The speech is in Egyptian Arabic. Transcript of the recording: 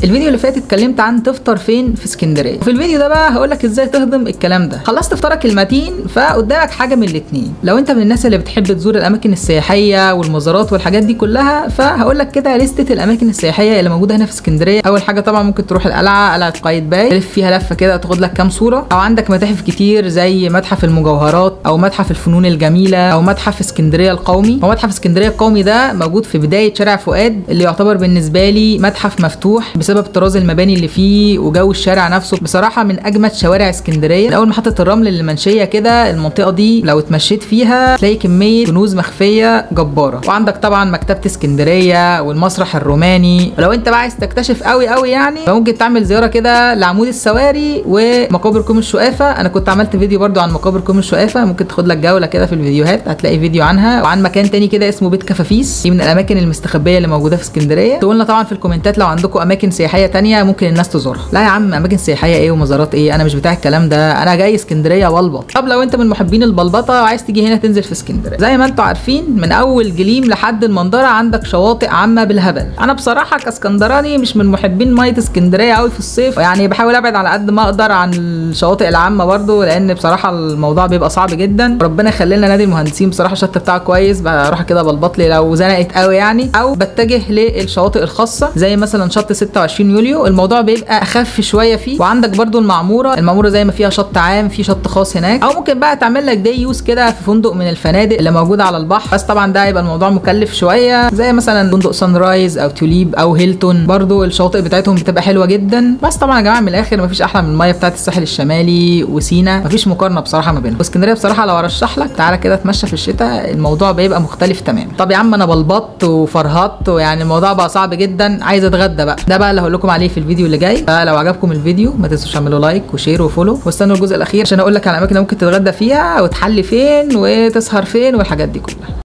الفيديو اللي فات اتكلمت عن تفطر فين في اسكندريه وفي الفيديو ده بقى هقول لك ازاي تهضم الكلام ده خلصت فطارك المتين فقدامك حاجه من الاتنين لو انت من الناس اللي بتحب تزور الاماكن السياحيه والمزارات والحاجات دي كلها فهقول لك كده لستة الاماكن السياحيه اللي موجوده هنا في اسكندريه اول حاجه طبعا ممكن تروح القلعه قلعه قايتباي تلف فيها لفه كده تاخد لك كام صوره او عندك متاحف كتير زي متحف المجوهرات او متحف الفنون الجميله او متحف اسكندريه القومي هو متحف اسكندريه القومي ده موجود في بدايه شارع فؤاد اللي يعتبر بالنسبه لي متحف مفتوح بسبب طراز المباني اللي فيه وجو الشارع نفسه بصراحه من اجمد شوارع اسكندريه من اول محطه الرمل اللي منشيه كده المنطقه دي لو اتمشيت فيها تلاقي كميه كنوز مخفيه جباره وعندك طبعا مكتبه اسكندريه والمسرح الروماني ولو انت بقى عايز تكتشف قوي قوي يعني فممكن تعمل زياره كده لعمود السواري ومقابر كوم الشقافه انا كنت عملت فيديو برضو عن مقابر كوم الشقافه ممكن تاخد لك جوله كده في الفيديوهات هتلاقي فيديو عنها وعن مكان تاني كده اسمه بيت كفافيس دي من الاماكن المستخبيه اللي موجوده في اسكندريه تقولنا طبعا في الكومنتات لو عندكم اماكن سياحيه تانية ممكن الناس تزورها لا يا عم اماكن سياحيه ايه ومزارات ايه انا مش بتاع الكلام ده انا جاي اسكندريه بلبط طب لو انت من محبين البلبطه وعايز تيجي هنا تنزل في اسكندريه زي ما انتم عارفين من اول جليم لحد المنظره عندك شواطئ عامه بالهبل انا بصراحه كاسكندراني مش من محبين ميه اسكندريه قوي في الصيف يعني بحاول ابعد على قد ما اقدر عن الشواطئ العامه برضو لان بصراحه الموضوع بيبقى صعب جدا ربنا يخلي لنا نادي المهندسين بصراحه الشط بتاعه كويس بروح كده بلبط لي لو زنقت قوي يعني او بتجه للشواطئ الخاصه زي مثلا شط 26 يوليو الموضوع بيبقى اخف شويه فيه وعندك برضو المعموره المعموره زي ما فيها شط عام في شط خاص هناك او ممكن بقى تعمل لك دي يوز كده في فندق من الفنادق اللي موجوده على البحر بس طبعا ده هيبقى الموضوع مكلف شويه زي مثلا فندق سان رايز او توليب او هيلتون برضو الشواطئ بتاعتهم بتبقى حلوه جدا بس طبعا يا جماعه من الاخر مفيش احلى من الميه بتاعت الساحل الشمالي وسينا مفيش مقارنه بصراحه ما بينهم واسكندريه بصراحه لو ارشح لك تعالى كده اتمشى في الشتاء الموضوع بيبقى مختلف تماما طب يا عم انا بلبطت وفرهطت ويعني الموضوع بقى صعب جدا عايز اتغدى بقى ده بقى اللي هقول لكم عليه في الفيديو اللي جاي فلو عجبكم الفيديو ما تنسوش تعملوا لايك وشير وفولو واستنوا الجزء الاخير عشان اقول لك على الاماكن اللي ممكن تتغدى فيها وتحلي فين وتسهر فين والحاجات دي كلها